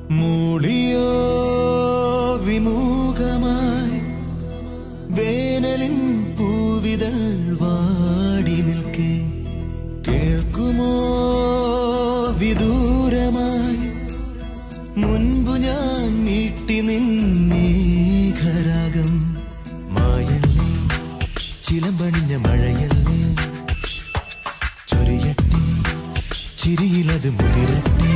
മൂളിയോ വിമുഖമായി വേനലിൻ പൂവിതൾ വാടി നിൽക്കെ കേൾക്കുമോ വിദൂരമായി മുൻപു ഞാൻ മീട്ടി നിന്നീഘരാഗം മായല്ലേ ചിലമ്പണിഞ്ഞ മഴയല്ലേ ചൊരിയട്ടെ ചിരിയിലത് മുതിരട്ടെ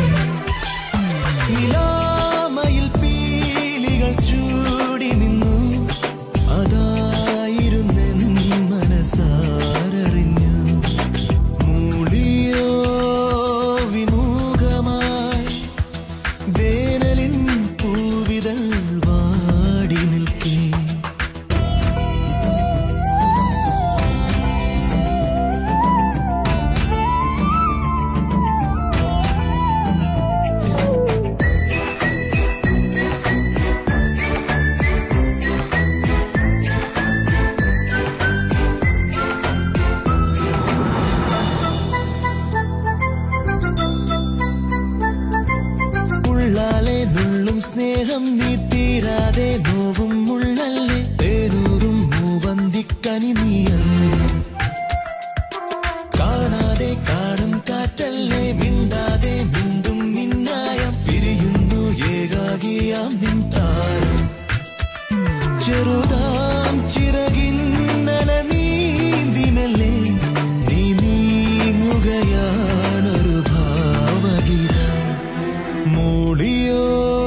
നിലാമയിൽ പീലികൾ ചൂടി നിന്നു അതായിരുന്നെൻ മനസ്സാരറിഞ്ഞു മൂളിയോ വിമുഖമായി വേനലിൻ പൂവിതൾ വാടി നിൽക്കേ ഉള്ളാലെ നുള്ളും സ്നേഹം നീ തീരാതെ നോവും മുള്ളല്ലേ തേരൂറും മൂവന്തിക്കനി നീയല്ലേ കാണാതെ കാണും കാറ്റല്ലേ മിണ്ടാതെ മിണ്ടും മിന്നായം പിരിയുന്നു ഏകാകിയാം നിൻ താരം ചെറുതാം ചിറകിന്നല നീന്തിമല്ലേ നീ നീങ്ങുകയാണൊരു ഭാവഗീതം മൂളിയോ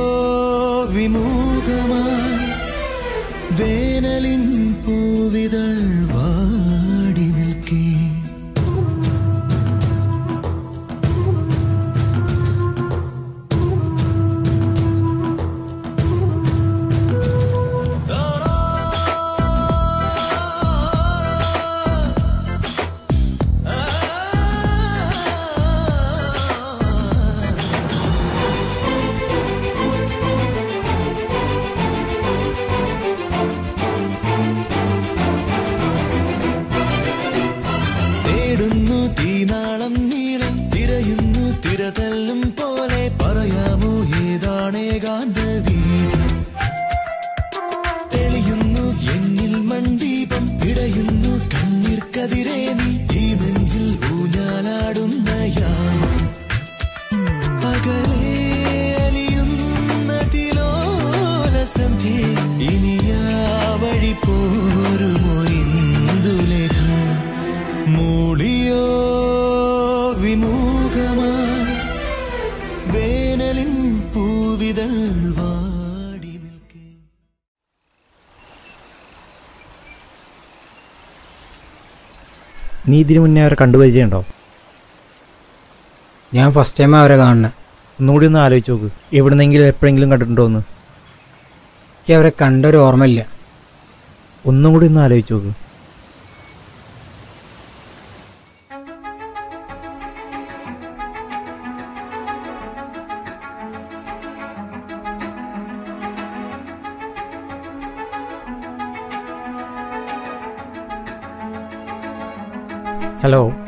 വിമുഖമായി വേനലിൻ പൂവിതൾ വാടി നിൽക്കേ തേടുന്നു തീനാളം നീളം തിരയുന്നു തിരതല്ലും പോലെ പറയാമോ ഏതാണേകാന്ത വീതി തെളിയുന്നു എന്നിൽ മൺദീപം പിടയുന്നു കണ്ണീർ കതിരേ നീ ഈ നെഞ്ചിൽ ഊഞ്ഞാലാടുന്ന യാമം പകലേ അലിയുന്ന തിലോല സന്ധ്യേ ഇനിയാ വഴി പോരുമോ ഇന്ദുലേഖ മൂളിയോ വിമുഖമായി വേനലിൻ പൂവിതൾ വാടി നിൽക്കേ നീ ഇതിനു മുന്നേ അവരെ കണ്ടുപരിചയമുണ്ടോ ഞാൻ ഫസ്റ്റ് ടൈം അവരെ കാണുന്നത് ഒന്നുകൂടി ഒന്ന് ആലോചിച്ച് നോക്ക് എവിടുന്നെങ്കിലും എപ്പോഴെങ്കിലും കണ്ടിട്ടുണ്ടോ എന്ന് എനിക്ക് അവരെ കണ്ടൊരു ഓർമ്മയില്ല ഒന്നും കൂടി ഒന്ന് ആലോചിച്ച് നോക്ക് ഹലോ